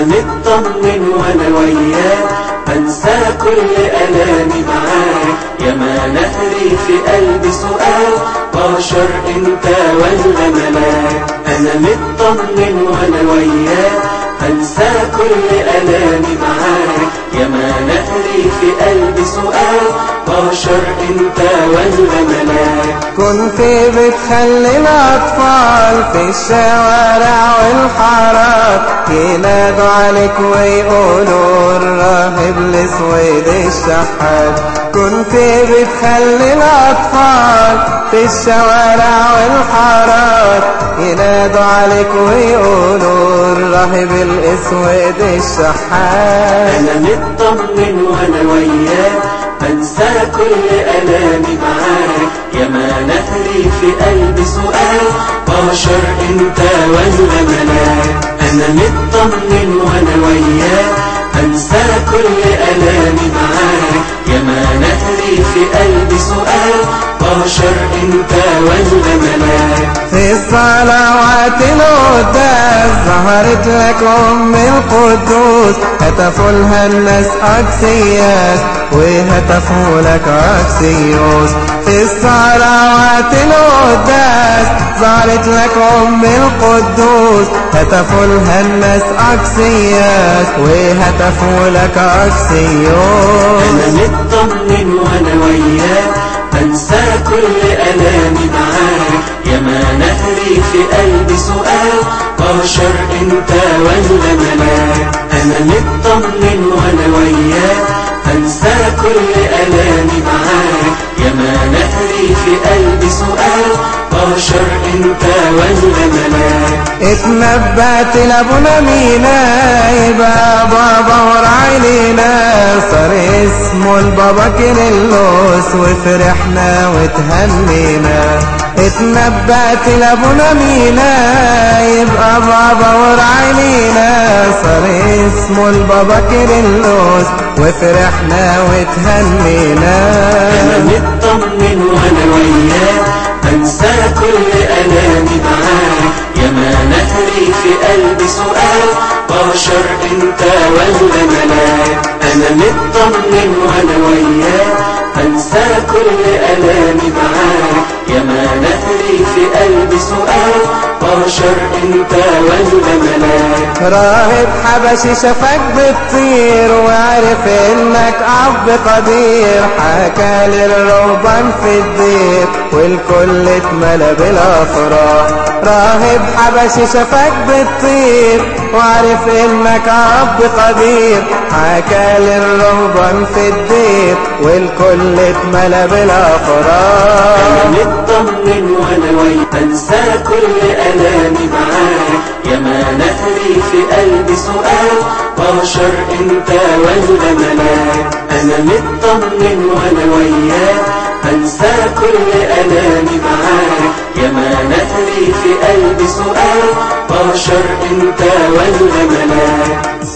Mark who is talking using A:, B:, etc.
A: مطمن وانا وياك بنسى كل ألامي معاك يا ما نهري في قلبي سؤال بشر انت ولا ملاك انا مطمن وانا وياك بنسى كل ألامي معاك يا ما نهري في قلبي سؤال بشر انت ولا ملاك
B: كنت بتخلي الأطفال في الشوارع والحارات ينادوا عليك ويقولوا الراهب الاسود الشحات كنت بتخلي الأطفال في الشوارع والحارات ينادوا عليك ويقولوا الراهب الاسود الشحات
A: انا مطمن وانا وياك بنسى كل ألامي معاك يا ما نهري في قلبي سؤال بشر انت ولا ملاك انا مطمن وانا وياك بنسى كل ألامي معاك يا ما نهري في قلبي سؤال بشر انت ولا ملاك
B: في الصلوات القداس ظهرت لك أم القدوس هتفوا لها الناس أكسياس وهتفوا لك أكسيوس في الصلوات القداس ظهرت لك أم القدوس هتفوا لها الناس أكسياس وهتفوا لك أكسيوس
A: انا مطمن وانا وياك بنسى كل ألامي معاك يا ما نهري في قلبي سؤال بشر انت ولا ملاك انا مطمن وانا وياك بنسى كل ألامي معاك يا ما نهري في قلبي سؤال بشر انت ولا ملاك
B: اتنبأت لابونا مينا يبقى بابا ورعينينا صار اسمه البابا كيرلس وفرحنا وتهنينا اتنبأت لابونا مينا يبقى بابا ورعينينا صار اسمه البابا كيرلس وفرحنا وتهنينا
A: انا مطمن وانا وياك بنسى كل ألامي معاك يا ما نهري في قلبي سؤال بشر انت ولا ملاك انا مطمن وانا وياك بنسى كل ألامي معاك يا ما نهري في قلبي سؤال بشر انت ولا ملاك
B: راهب حبشي شافك بتطير وعرف انك اب قدير حكى للرهبان في الدير والكل اتملى بالافراح راهب حبشي شافك بتطير وعرف انك اب قدير حكى للرهبان في الدير والكل اتملى بالافراح
A: انا مطمن وانا وياك بنسى كل ألامي معاك يا ما نهري في قلبي سؤال بشر انت ولا ملاك انا مطمن وانا وياك بنسى كل ألامي معاك يا ما نهري في قلبي سؤال بشر انت ولا ملاك